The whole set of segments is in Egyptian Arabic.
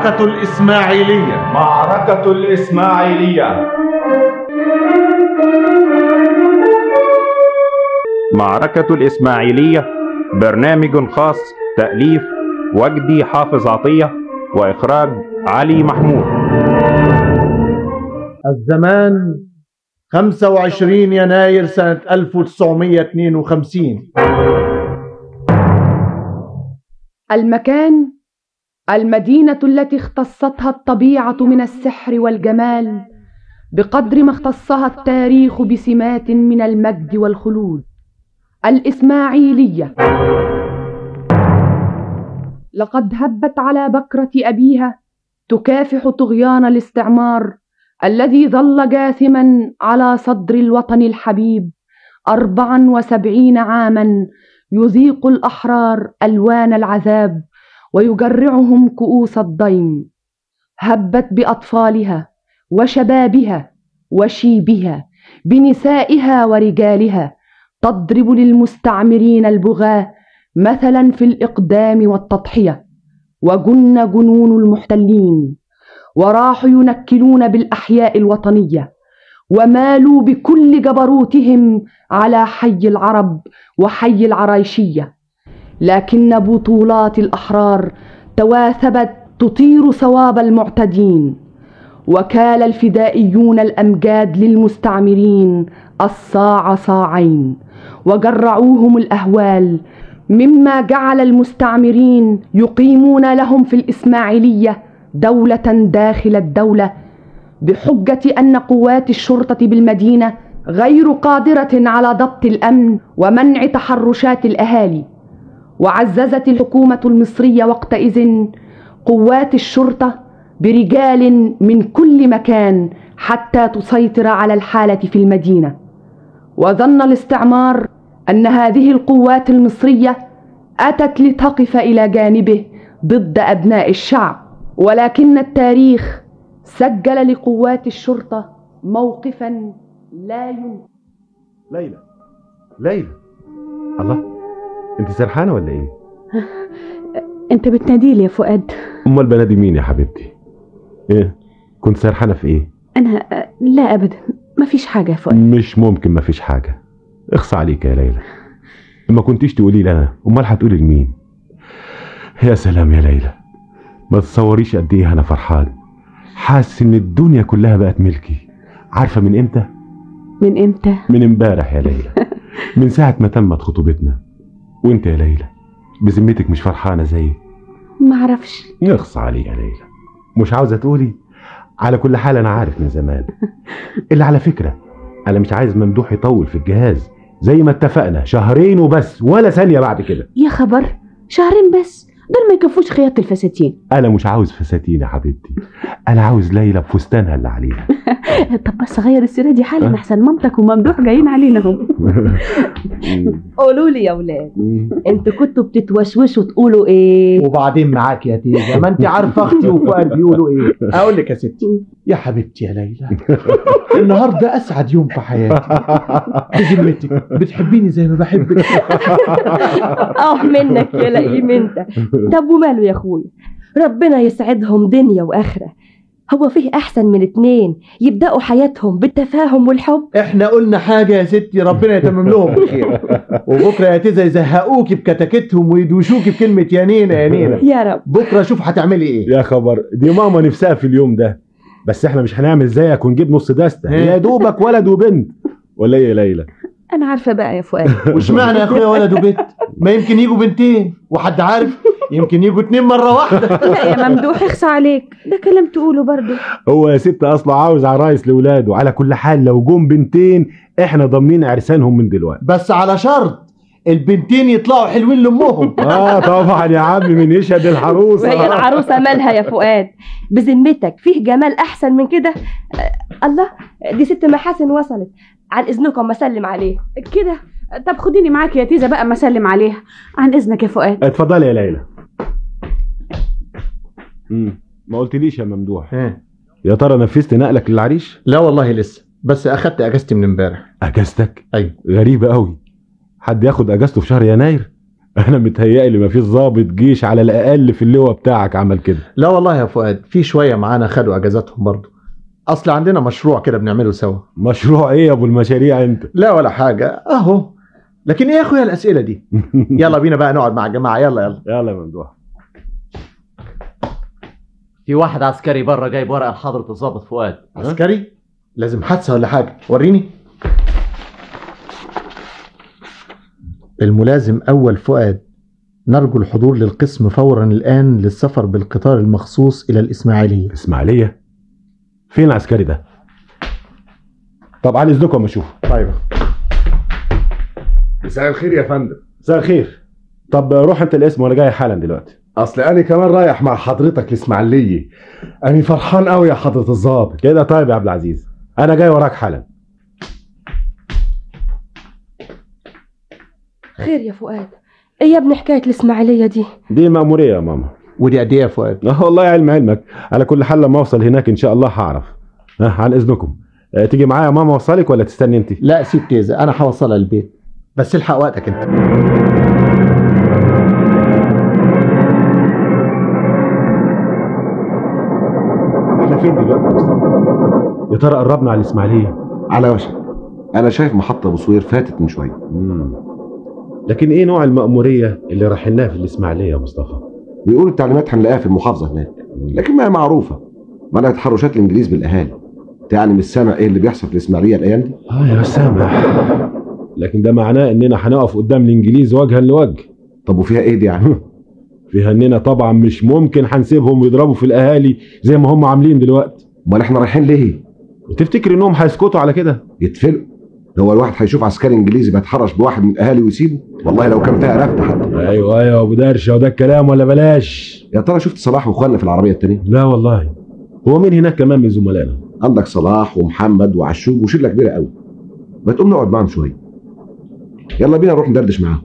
معركة الإسماعيلية معركة الإسماعيلية معركة الإسماعيلية برنامج خاص تأليف وجدي حافظ عطية وإخراج علي محمود الزمان 25 يناير سنة 1952 المكان المدينة التي اختصتها الطبيعة من السحر والجمال بقدر ما اختصها التاريخ بسمات من المجد والخلود الإسماعيلية لقد هبت على بكرة أبيها تكافح طغيان الاستعمار الذي ظل جاثما على صدر الوطن الحبيب أربعا وسبعين عاما يذيق الأحرار ألوان العذاب ويجرعهم كؤوس الضيم هبت بأطفالها وشبابها وشيبها بنسائها ورجالها تضرب للمستعمرين البغاة مثلا في الإقدام والتضحية وجن جنون المحتلين وراحوا ينكلون بالأحياء الوطنية ومالوا بكل جبروتهم على حي العرب وحي العرايشية لكن بطولات الأحرار تواثبت تطير صواب المعتدين وكال الفدائيون الأمجاد للمستعمرين الصاع صاعين وجرعوهم الأهوال مما جعل المستعمرين يقيمون لهم في الإسماعيلية دولة داخل الدولة بحجة أن قوات الشرطة بالمدينة غير قادرة على ضبط الأمن ومنع تحرشات الأهالي وعززت الحكومة المصرية وقتئذ قوات الشرطة برجال من كل مكان حتى تسيطر على الحالة في المدينة وظن الاستعمار أن هذه القوات المصرية أتت لتقف إلى جانبه ضد أبناء الشعب ولكن التاريخ سجل لقوات الشرطة موقفا لا ينسى ليلى ليلى الله انت سرحانه ولا ايه انت بتناديلي يا فؤاد امال بنادي مين يا حبيبتي ايه كنت سرحانه في ايه انا لا ابدا مفيش حاجه يا فؤاد مش ممكن مفيش حاجه اخصى عليك يا ليلى ما كنتيش تقولي لي انا امال هتقولي لمين يا سلام يا ليلى ما تصوريش قد ايه انا فرحان حاسس ان الدنيا كلها بقت ملكي عارفه من امتى من امتى من امبارح يا ليلى من ساعه ما تمت خطوبتنا وانت يا ليلى بذمتك مش فرحانه زيي ما اعرفش يخص علي يا ليلى مش عاوزه تقولي على كل حال انا عارف من زمان اللي على فكره انا مش عايز ممدوح يطول في الجهاز زي ما اتفقنا شهرين وبس ولا ثانيه بعد كده يا خبر شهرين بس دول ما يكفوش خياطة الفساتين انا مش عاوز فساتين يا حبيبتي انا عاوز ليلى بفستانها اللي عليها طب بس غير السيره دي حالا احسن مامتك وممدوح جايين علينا هم قولوا لي يا ولاد انتوا كنتوا بتتوشوشوا تقولوا ايه وبعدين معاك يا تيجا ما انت عارفه اختي وفؤاد بيقولوا ايه اقول لك يا ستي يا حبيبتي يا ليلى النهارده اسعد يوم في حياتي بذمتك بتحبيني زي ما بحبك اه منك يا لئيم انت طب وماله يا اخويا ربنا يسعدهم دنيا واخره هو فيه احسن من اتنين يبداوا حياتهم بالتفاهم والحب احنا قلنا حاجه يا ستي ربنا يتمم لهم بالخير وبكره يا تيزا يزهقوكي بكتاكتهم ويدوشوكي بكلمه يا نينا يا نينا يا رب بكره شوف هتعملي ايه يا خبر دي ماما نفسها في اليوم ده بس احنا مش هنعمل زيك ونجيب نص دستة يا دوبك ولد وبنت ولا ايه يا ليلى انا عارفه بقى يا فؤاد واشمعنى يا اخويا ولد وبنت ما يمكن يجوا بنتين وحد عارف يمكن يجوا اتنين مره واحده لا يا ممدوح اخصى عليك ده كلام تقوله برضه هو يا ست اصله عاوز عرايس لاولاده على كل حال لو جم بنتين احنا ضامنين عرسانهم من دلوقتي بس على شرط البنتين يطلعوا حلوين لامهم اه طبعا يا عم من يشهد العروسه وهي العروسه مالها يا فؤاد بذمتك فيه جمال احسن من كده آه، الله دي ست محاسن وصلت عن اذنكم اسلم عليه كده طب خديني معاك يا تيزا بقى ما اسلم عليها عن اذنك يا فؤاد اتفضلي يا ليلى مم. ما قلتليش يا ممدوح يا ترى نفذت نقلك للعريش لا والله لسه بس اخدت اجازتي من امبارح اجازتك ايوه غريبه قوي حد ياخد اجازته في شهر يناير انا متهيألي ما فيش ضابط جيش على الاقل في اللواء بتاعك عمل كده لا والله يا فؤاد في شويه معانا خدوا اجازاتهم برضه اصل عندنا مشروع كده بنعمله سوا مشروع ايه يا ابو المشاريع انت لا ولا حاجه اهو لكن ايه يا اخويا الاسئله دي يلا بينا بقى نقعد مع الجماعه يلا يلا يلا يا ممدوح في واحد عسكري بره جايب ورقه لحضره الضابط فؤاد عسكري لازم حادثه ولا حاجه وريني الملازم اول فؤاد نرجو الحضور للقسم فورا الان للسفر بالقطار المخصوص الى الاسماعيليه اسماعيليه فين العسكري ده طب عن اذنكم اشوف طيب مساء الخير يا فندم مساء الخير طب روح انت الاسم وانا جاي حالا دلوقتي اصل انا كمان رايح مع حضرتك الاسماعيليه انا فرحان قوي يا حضره الضابط كده طيب يا عبد العزيز انا جاي وراك حالا خير يا فؤاد ايه يا ابني حكايه الاسماعيليه دي دي مأمورية يا ماما ودي قد ايه يا فؤاد اه والله علم علمك على كل حال لما اوصل هناك ان شاء الله هعرف ها عن اذنكم اه تيجي معايا يا ماما اوصلك ولا تستني انت لا سيب تيزا انا هوصلها البيت بس الحق وقتك انت احنا فين دلوقتي يا مصطفى يا ترى قربنا على الاسماعيليه على وشك انا شايف محطه بصوير فاتت من شويه مم. لكن ايه نوع المأمورية اللي رايحينها في الاسماعيليه يا مصطفى بيقولوا التعليمات هنلاقيها في المحافظه هناك لكن ما هي معروفه منع تحرشات الانجليز بالاهالي يعني مش سامع ايه اللي بيحصل في الاسماعيليه الايام دي اه يا سامح لكن ده معناه اننا هنقف قدام الانجليز وجها لوجه طب وفيها ايه دي يعني فيها اننا طبعا مش ممكن هنسيبهم يضربوا في الاهالي زي ما هم عاملين دلوقتي امال احنا رايحين ليه وتفتكر انهم هيسكتوا على كده يتفلقوا هو الواحد هيشوف عسكري انجليزي بيتحرش بواحد من الاهالي ويسيبه والله لو كان فيها رفد حتى ايوه ايوه ابو درشه وده الكلام ولا بلاش يا ترى شفت صلاح واخواننا في العربيه التانيه لا والله هو مين هناك كمان من زملائنا عندك صلاح ومحمد وعشوب وشله كبيره قوي ما تقوم نقعد معاهم شويه يلا بينا نروح ندردش معاهم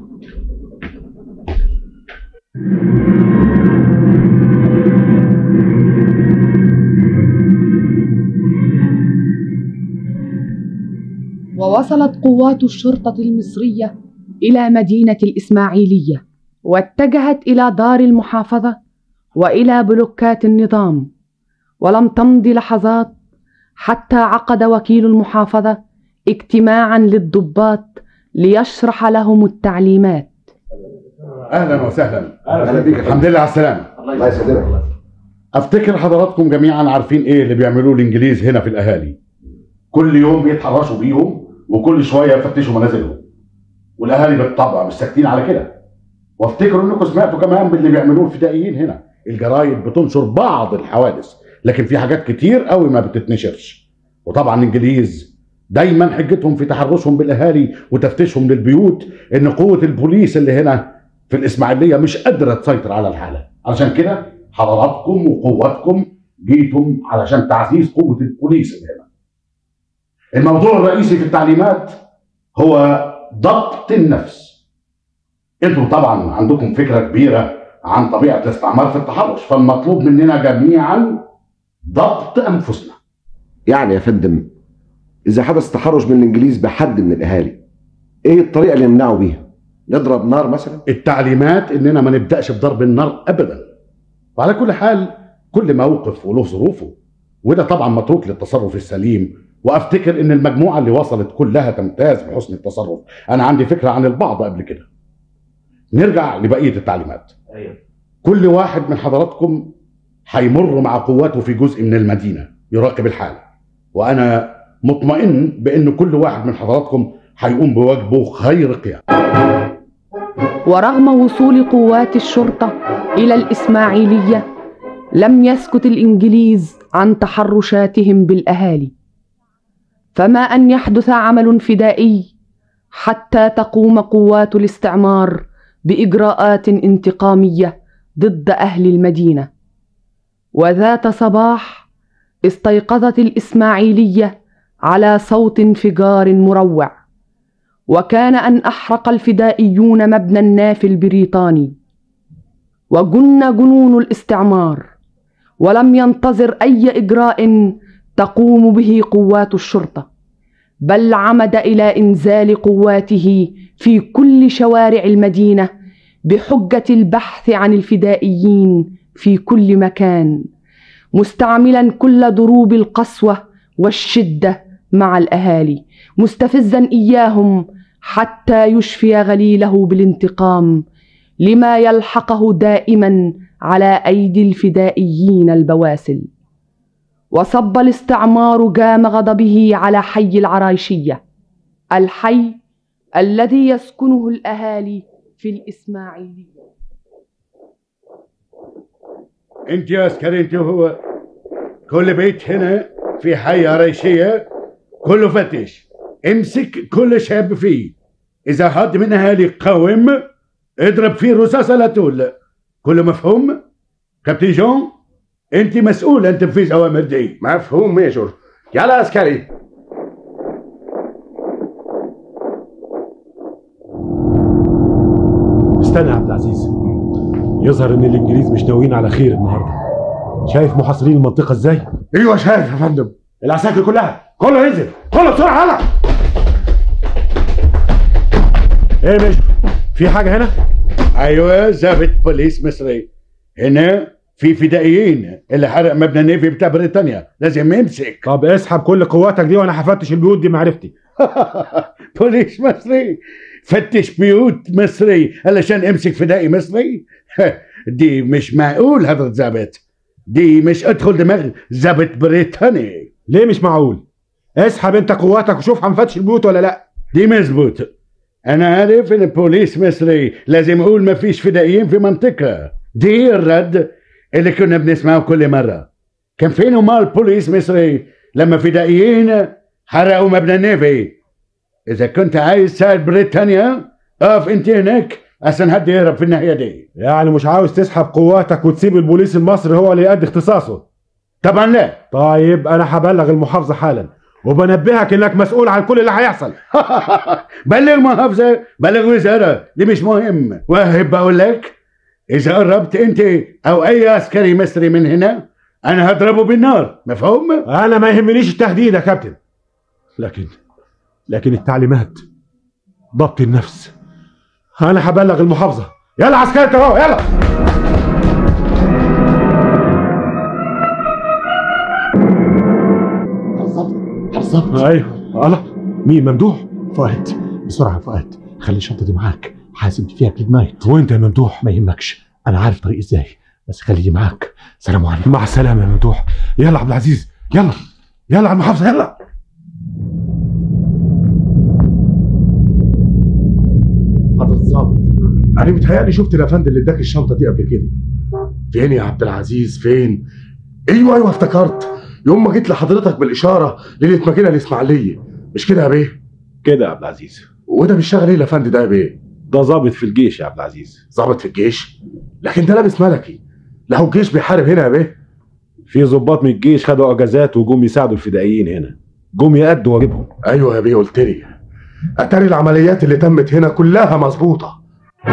ووصلت قوات الشرطة المصرية إلى مدينة الإسماعيلية واتجهت إلى دار المحافظة وإلى بلوكات النظام ولم تمض لحظات حتى عقد وكيل المحافظة اجتماعا للضباط ليشرح لهم التعليمات اهلا وسهلا اهلا بيك الحمد لله على السلامه الله يسلمك افتكر حضراتكم جميعا عارفين ايه اللي بيعملوه الانجليز هنا في الاهالي كل يوم بيتحرشوا بيهم وكل شويه يفتشوا منازلهم والاهالي بالطبع مش ساكتين على كده وافتكروا انكم سمعتوا كمان باللي بيعملوه الفدائيين هنا الجرايد بتنشر بعض الحوادث لكن في حاجات كتير قوي ما بتتنشرش وطبعا الانجليز دايما حجتهم في تحرشهم بالاهالي وتفتيشهم للبيوت ان قوه البوليس اللي هنا في الاسماعيليه مش قادره تسيطر على الحاله علشان كده حضراتكم وقواتكم جيتم علشان تعزيز قوه البوليس اللي هنا الموضوع الرئيسي في التعليمات هو ضبط النفس انتم طبعا عندكم فكره كبيره عن طبيعه الاستعمار في التحرش فالمطلوب مننا جميعا ضبط انفسنا يعني يا فندم اذا حدث تحرش من الانجليز بحد من الاهالي ايه الطريقه اللي نمنعه بيها نضرب نار مثلا التعليمات اننا ما نبداش بضرب النار ابدا وعلى كل حال كل موقف وله ظروفه وده طبعا متروك للتصرف السليم وافتكر ان المجموعه اللي وصلت كلها تمتاز بحسن التصرف انا عندي فكره عن البعض قبل كده نرجع لبقيه التعليمات ايوه كل واحد من حضراتكم هيمر مع قواته في جزء من المدينه يراقب الحال وانا مطمئن بان كل واحد من حضراتكم هيقوم بواجبه خير قيام ورغم وصول قوات الشرطة إلى الإسماعيلية لم يسكت الإنجليز عن تحرشاتهم بالأهالي فما أن يحدث عمل فدائي حتى تقوم قوات الاستعمار بإجراءات انتقامية ضد أهل المدينة وذات صباح استيقظت الإسماعيلية على صوت انفجار مروع وكان أن أحرق الفدائيون مبنى النافي البريطاني وجن جنون الاستعمار ولم ينتظر أي إجراء تقوم به قوات الشرطة بل عمد إلى إنزال قواته في كل شوارع المدينة بحجة البحث عن الفدائيين في كل مكان مستعملا كل ضروب القسوة والشدة مع الأهالي مستفزا إياهم حتى يشفي غليله بالانتقام لما يلحقه دائما على أيدي الفدائيين البواسل وصب الاستعمار جام غضبه على حي العرايشية الحي الذي يسكنه الأهالي في الإسماعيلية انت يا عسكري انت وهو كل بيت هنا في حي عريشية كله فتش امسك كل شاب فيه اذا حد من اهالي قاوم اضرب فيه رصاصة لا طول كله مفهوم كابتن جون انت مسؤول عن تنفيذ اوامر دي مفهوم ميجور يلا عسكري استنى يا عبد العزيز يظهر ان الانجليز مش ناويين على خير النهارده شايف محاصرين المنطقه ازاي ايوه شايف يا فندم العساكر كلها كله ينزل كله بسرعة يلا ايه مش في حاجه هنا ايوه ضابط بوليس مصري هنا في فدائيين اللي حرق مبنى النيفي بتاع بريطانيا لازم يمسك طب اسحب كل قواتك دي وانا هفتش البيوت دي معرفتي بوليس مصري فتش بيوت مصري علشان امسك فدائي مصري دي مش معقول هذا الضابط دي مش ادخل دماغ ضابط بريطاني ليه مش معقول اسحب انت قواتك وشوف هنفتش البيوت ولا لا دي مظبوط انا عارف ان بوليس مصري لازم اقول ما فيش فدائيين في منطقة دي الرد اللي كنا بنسمعه كل مرة كان فين امال بوليس مصري لما فدائيين حرقوا مبنى النيفي اذا كنت عايز تساعد بريطانيا اقف انت هناك عشان حد يهرب في الناحية دي يعني مش عاوز تسحب قواتك وتسيب البوليس المصري هو اللي يأدي اختصاصه طبعا لا طيب انا هبلغ المحافظه حالا وبنبهك انك مسؤول عن كل اللي هيحصل بلغ محافظة بلغ وزارة دي مش مهم واهب بقول لك إذا قربت أنت أو أي عسكري مصري من هنا أنا هضربه بالنار مفهوم؟ انا ما يهمنيش التهديد يا كابتن لكن لكن التعليمات ضبط النفس انا هبلغ المحافظه يلا عسكري انت اهو يلا بالظبط ايوه الله مين ممدوح فؤاد بسرعه يا فؤاد خلي الشنطه دي معاك حاسب فيها كليد نايت وانت يا ممدوح ما يهمكش انا عارف طريق ازاي بس خلي دي معاك سلام عليكم مع السلامه يا ممدوح يلا عبد العزيز يلا يلا على المحافظه يلا حضرة الظابط انا متهيألي شفت الافندي اللي اداك الشنطه دي قبل كده فين يا عبد العزيز فين ايوه ايوه افتكرت يوم ما جيت لحضرتك بالاشاره ليله ما جينا الاسماعيليه مش كده يا بيه كده يا عبد العزيز وده بيشتغل ايه الافندي ده يا بيه ده ظابط في الجيش يا عبد العزيز ظابط في الجيش لكن ده لابس ملكي لا هو الجيش بيحارب هنا يا بيه في ضباط من الجيش خدوا اجازات وجم يساعدوا الفدائيين هنا جم يأدوا واجبهم ايوه يا بيه قلت لي اتاري العمليات اللي تمت هنا كلها مظبوطه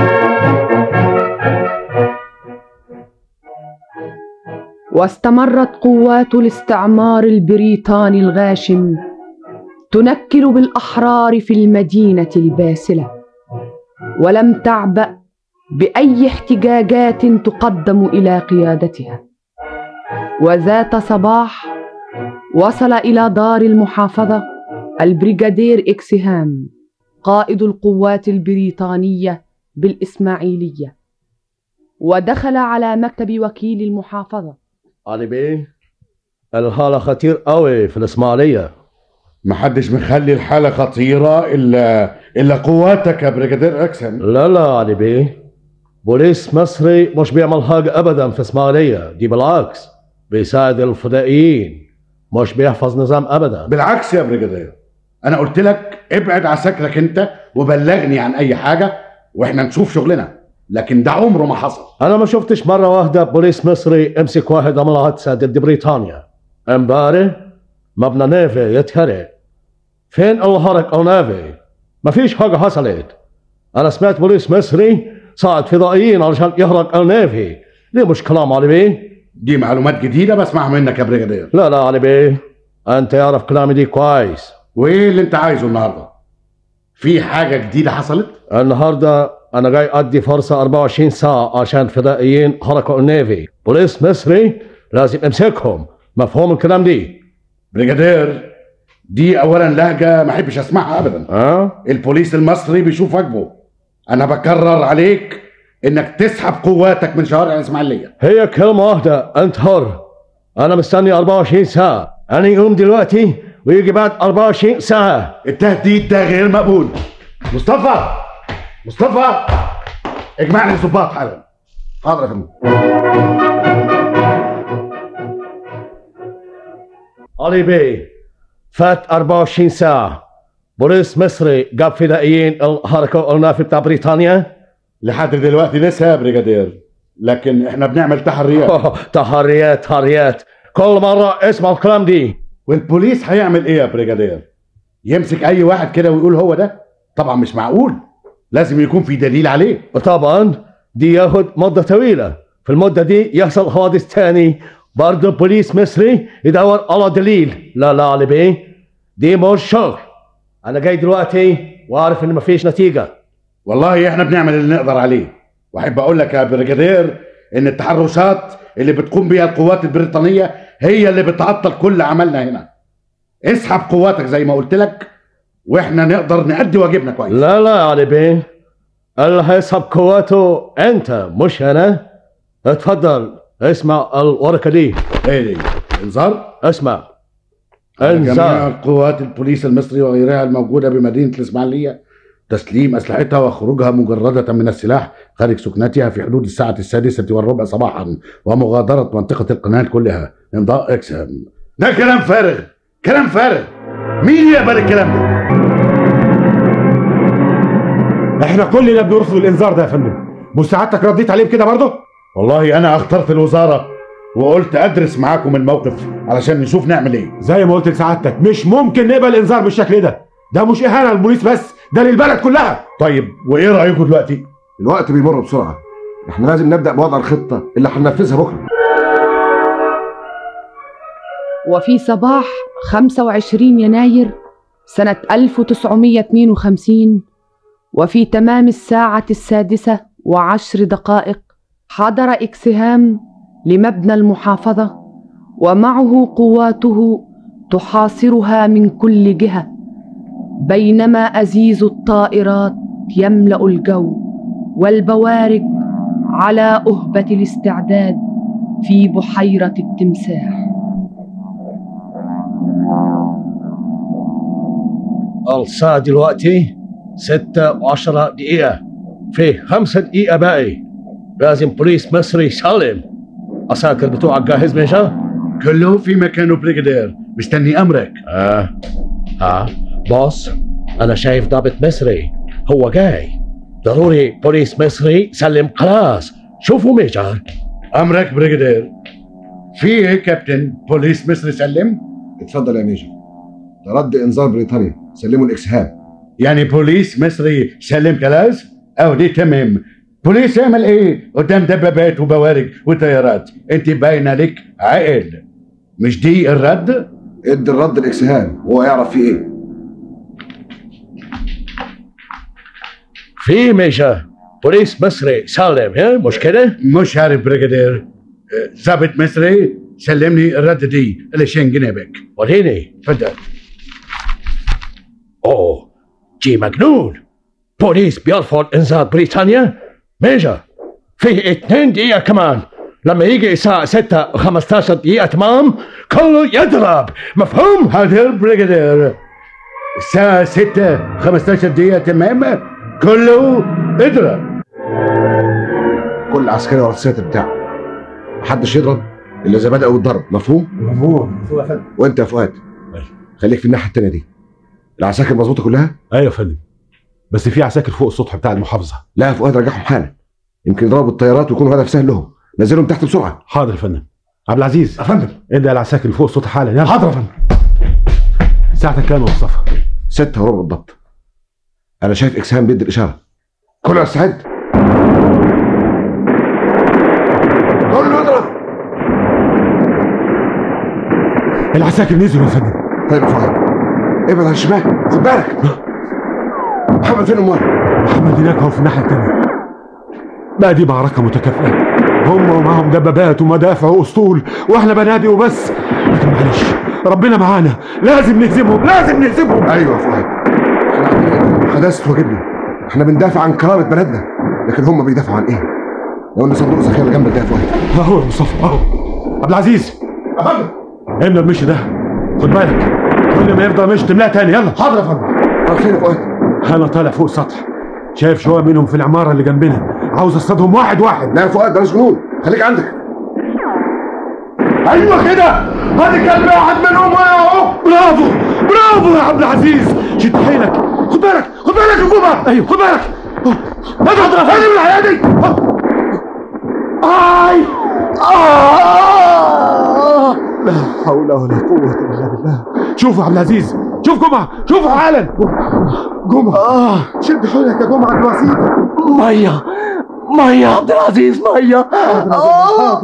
واستمرت قوات الاستعمار البريطاني الغاشم تنكل بالاحرار في المدينه الباسله ولم تعبا باي احتجاجات تقدم الى قيادتها وذات صباح وصل الى دار المحافظه البريغادير اكسهام قائد القوات البريطانيه بالاسماعيليه ودخل على مكتب وكيل المحافظه علي بيه الحالة خطير قوي في الإسماعيلية محدش مخلي الحالة خطيرة إلا إلا قواتك يا بريجادير أكسن لا لا علي بيه بوليس مصري مش بيعمل حاجة أبدا في إسماعيلية دي بالعكس بيساعد الفدائيين مش بيحفظ نظام أبدا بالعكس يا بريجادير أنا قلت لك ابعد عساكرك أنت وبلغني عن أي حاجة وإحنا نشوف شغلنا لكن ده عمره ما حصل أنا ما شفتش مرة واحدة بوليس مصري امسك واحد عمل حادثة ضد بريطانيا امبارح مبنى نيفي يتحرق فين الحرق أو نيفي ما فيش حاجة حصلت أنا سمعت بوليس مصري صعد فضائيين علشان يحرق النيفي دي مش كلام علي بيه دي معلومات جديدة بسمعها منك يا بريجادير لا لا علي بيه أنت يعرف كلامي دي كويس وإيه اللي أنت عايزه النهاردة؟ في حاجة جديدة حصلت؟ النهاردة انا جاي ادي فرصه 24 ساعه عشان فدائيين حركه النيفي بوليس مصري لازم امسكهم مفهوم الكلام دي بريجادير دي اولا لهجه ما احبش اسمعها ابدا ها البوليس المصري بيشوف واجبه انا بكرر عليك انك تسحب قواتك من شوارع الاسماعيليه هي كلمه واحده انت حر انا مستني 24 ساعه انا يقوم دلوقتي ويجي بعد 24 ساعه التهديد ده غير مقبول مصطفى مصطفى اجمع لي الظباط حالا حاضر يا فندم علي بي فات 24 ساعة بوليس مصري جاب فدائيين الحركة النافي بتاع بريطانيا لحد دلوقتي لسه يا بريجادير لكن احنا بنعمل تحريات تحريات تحريات كل مرة اسمع الكلام دي والبوليس هيعمل ايه يا بريجادير يمسك اي واحد كده ويقول هو ده طبعا مش معقول لازم يكون في دليل عليه طبعا دي ياخد مدة طويلة في المدة دي يحصل حوادث تاني برضه بوليس مصري يدور على دليل لا لا علي بيه دي مش شغل انا جاي دلوقتي وعارف ان مفيش نتيجة والله احنا بنعمل اللي نقدر عليه واحب اقول لك يا بريجادير ان التحرشات اللي بتقوم بيها القوات البريطانيه هي اللي بتعطل كل عملنا هنا اسحب قواتك زي ما قلت لك واحنا نقدر نأدي واجبنا كويس لا لا يا علي بيه اللي هيسحب قواته انت مش انا اتفضل اسمع الورقة دي ايه دي انذار اسمع جميع انذار قوات البوليس المصري وغيرها الموجودة بمدينة الإسماعيلية تسليم أسلحتها وخروجها مجردة من السلاح خارج سكنتها في حدود الساعة السادسة والربع صباحا ومغادرة منطقة القناة كلها إمضاء إكسام ده كلام فارغ كلام فارغ مين يقبل الكلام ده؟ احنا كلنا بنرفض الانذار ده يا فندم مساعدتك رديت عليه بكده برضه والله أنا اخترت الوزارة وقلت أدرس معاكم الموقف علشان نشوف نعمل إيه زي ما قلت لسعادتك مش ممكن نقبل انذار بالشكل ده ده مش اهانه للبوليس بس ده للبلد كلها طيب وإيه رأيكم دلوقتي؟ الوقت بيمر بسرعه احنا لازم نبدا بوضع الخطه اللي هننفذها بكره وفي صباح 25 يناير سنة 1952 وفي تمام الساعة السادسة وعشر دقائق حضر إكسهام لمبنى المحافظة ومعه قواته تحاصرها من كل جهة بينما أزيز الطائرات يملأ الجو والبوارج على أهبة الاستعداد في بحيرة التمساح الساعة دلوقتي ستة وعشرة دقيقة في خمسة دقيقة باقي لازم بوليس مصري سالم عساكر بتوعك جاهز ميشا؟ كله في مكانه بريجادير مستني أمرك اه اه بوس انا شايف ضابط مصري هو جاي ضروري بوليس مصري سلم خلاص شوفوا ميجر أمرك بريجادير في إيه كابتن بوليس مصري سلم؟ اتفضل يا ميجر ده رد انذار بريطانيا سلموا الاكسهام يعني بوليس مصري سلم كلاس؟ أو دي تمام بوليس يعمل ايه قدام دبابات وبوارج وطيارات انت باينه لك عقل مش دي الرد ادي الرد الاكسهام وهو يعرف فيه ايه في ميجر بوليس مصري سالم ها مش كده؟ مش عارف بريجادير اه، ضابط مصري سلمني الرد دي ال 20 جنيه بك وريني اتفضل اوه جي مجنون بوليس بيرفض انذار بريطانيا ميجر في اتنين دقيقة كمان لما يجي الساعة ستة وخمستاشر دقيقة تمام كله يضرب مفهوم؟ حاضر بريجادير الساعة 6 15 دقيقة تمام كله اضرب كل عسكري ورا الساتر بتاعه محدش يضرب الا اذا بداوا الضرب مفهوم مفهوم مفهوم يا فندم وانت يا فؤاد خليك في الناحيه التانيه دي العساكر مظبوطه كلها ايوه يا فندم بس في عساكر فوق السطح بتاع المحافظه لا يا فؤاد رجعهم حالا يمكن يضربوا الطيارات ويكونوا هدف سهل لهم نزلهم تحت بسرعه حاضر يا فندم عبد العزيز يا فندم ادي العساكر اللي فوق السطح حالا يلا حاضر يا فندم ساعتك كام يا مصطفى ستة وربع بالضبط انا شايف اكسهام بيدي الاشاره كله يستعد كله يضرب العساكر نزلوا يا فندم طيب يا فؤاد ابعد على الشمال خد بالك محمد فين امال محمد هناك اهو في الناحيه التانيه بقى دي معركة متكافئة هم ومعهم دبابات ومدافع واسطول واحنا بنادي وبس لكن معلش ربنا معانا لازم نهزمهم لازم نهزمهم ايوه يا فؤاد احنا حدثت واجبنا احنا بندافع عن كرامه بلدنا لكن هم بيدافعوا عن ايه؟ لو ان صندوق الذخيره جنبك ده يا فؤاد اهو يا مصطفى اهو عبد العزيز املى المشي ده خد بالك كل ما يفضل مشي تملاه تاني يلا حاضر يا فندم رايح فين يا فؤاد؟ انا طالع فوق السطح شايف شويه منهم في العماره اللي جنبنا عاوز اصطادهم واحد واحد لا يا فؤاد بلاش جنون خليك عندك ايوه كده ادي كلب واحد منهم اهو برافو برافو يا عبد العزيز شد حيلك خد بالك خد بالك يا جوبا ايوه خد بالك اضرب هذه من الحياه دي اي آه. لا حول ولا قوة إلا بالله شوف يا عبد العزيز شوف جمعة شوف حالا جمعة آه. شد حيلك يا جمعة الوسيط مية مية يا عبد العزيز مية آه.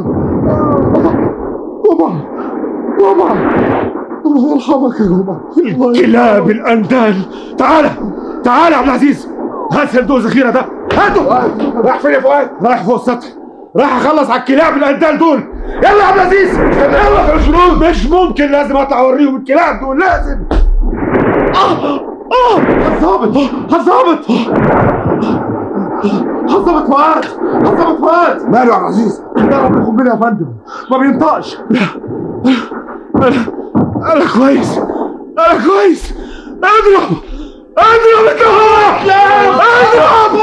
جمعة جمعة الله يرحمك يا جمعة الكلاب الأندال تعالى تعالى يا عبد العزيز هات صندوق الذخيرة ده هاته رايح فين يا فؤاد؟ رايح فوق السطح رايح اخلص على الكلاب الأندال دول يلا يا عبد العزيز يلا مش ممكن مش ممكن لازم اطلع اوريهم الكلاب دول لازم اه اه هتظابط هتظابط هتظابط فؤاد هتظابط فؤاد ماله يا عبد العزيز؟ ضرب القنبله يا فندم ما بينطقش انا انا كويس انا كويس اضرب اضرب انت هو اضرب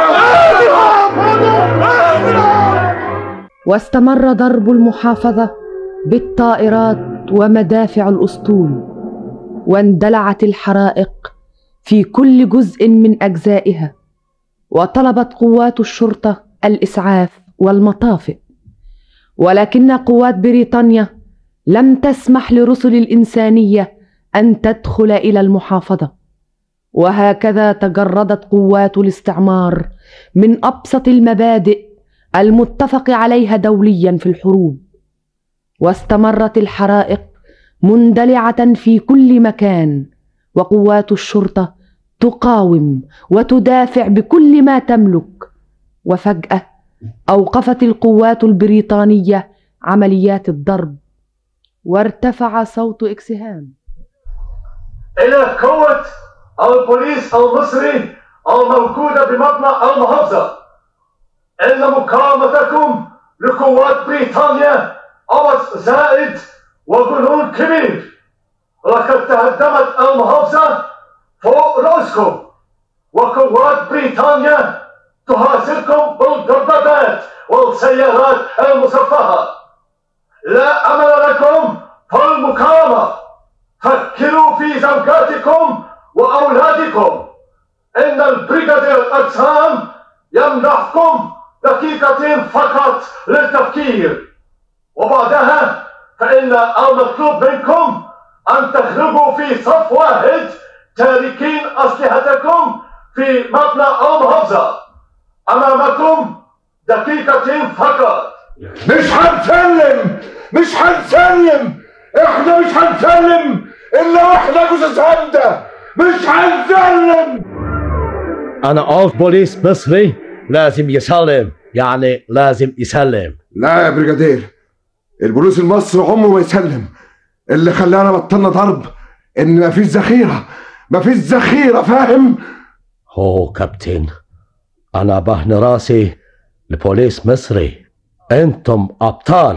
اضرب اضرب واستمر ضرب المحافظه بالطائرات ومدافع الاسطول واندلعت الحرائق في كل جزء من اجزائها وطلبت قوات الشرطه الاسعاف والمطافئ ولكن قوات بريطانيا لم تسمح لرسل الانسانيه ان تدخل الى المحافظه وهكذا تجردت قوات الاستعمار من ابسط المبادئ المتفق عليها دوليا في الحروب واستمرت الحرائق مندلعه في كل مكان وقوات الشرطه تقاوم وتدافع بكل ما تملك وفجاه اوقفت القوات البريطانيه عمليات الضرب وارتفع صوت اكسهام إلى قوة البوليس المصري الموجودة بمبنى المحافظة إن مقاومتكم لقوات بريطانيا أمر زائد وجنون كبير لقد تهدمت المحافظة فوق رأسكم وقوات بريطانيا تحاصركم بالدبابات والسيارات المصفحة لا أمل لكم في المقاومة فكروا في زوجاتكم وأولادكم إن البريغادير أجسام يمنحكم دقيقة فقط للتفكير وبعدها فإن المطلوب منكم أن تخرجوا في صف واحد تاركين أسلحتكم في مبنى المحافظة أمامكم دقيقة فقط مش هنسلم مش هنسلم احنا مش هنسلم الا واحنا جثث هامده مش هنسلم أنا قلت بوليس مصري لازم يسلم يعني لازم يسلم لا يا بريجادير البوليس المصري عمره ما يسلم اللي خلانا بطلنا ضرب ان مفيش ذخيره مفيش ذخيره فاهم هو كابتن أنا بهن راسي لبوليس مصري أنتم أبطال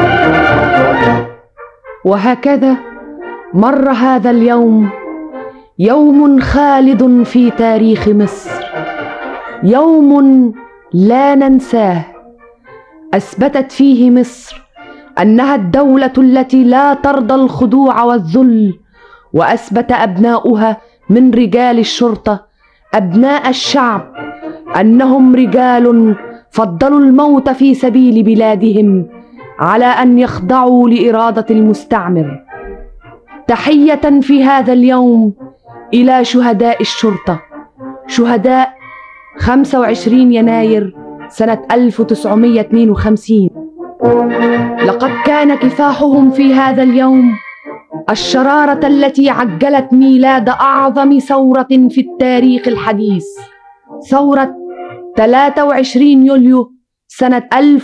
وهكذا مر هذا اليوم يوم خالد في تاريخ مصر يوم لا ننساه اثبتت فيه مصر انها الدوله التي لا ترضى الخضوع والذل واثبت ابناؤها من رجال الشرطه ابناء الشعب انهم رجال فضلوا الموت في سبيل بلادهم على ان يخضعوا لاراده المستعمر تحيه في هذا اليوم الى شهداء الشرطه شهداء 25 يناير سنه 1952 لقد كان كفاحهم في هذا اليوم الشراره التي عجلت ميلاد اعظم ثوره في التاريخ الحديث ثوره 23 يوليو سنة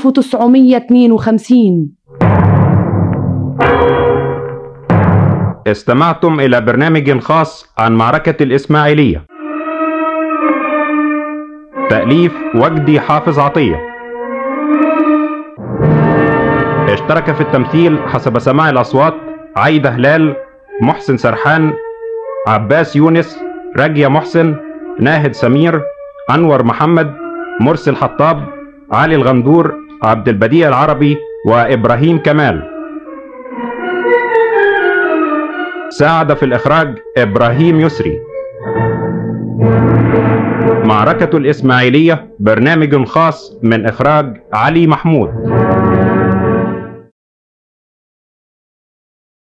1952 استمعتم إلى برنامج خاص عن معركة الإسماعيلية تأليف وجدي حافظ عطية اشترك في التمثيل حسب سماع الأصوات عايدة هلال محسن سرحان عباس يونس راجية محسن ناهد سمير أنور محمد مرسي الحطاب علي الغندور عبد البديع العربي وإبراهيم كمال ساعد في الإخراج إبراهيم يسري معركة الإسماعيلية برنامج خاص من إخراج علي محمود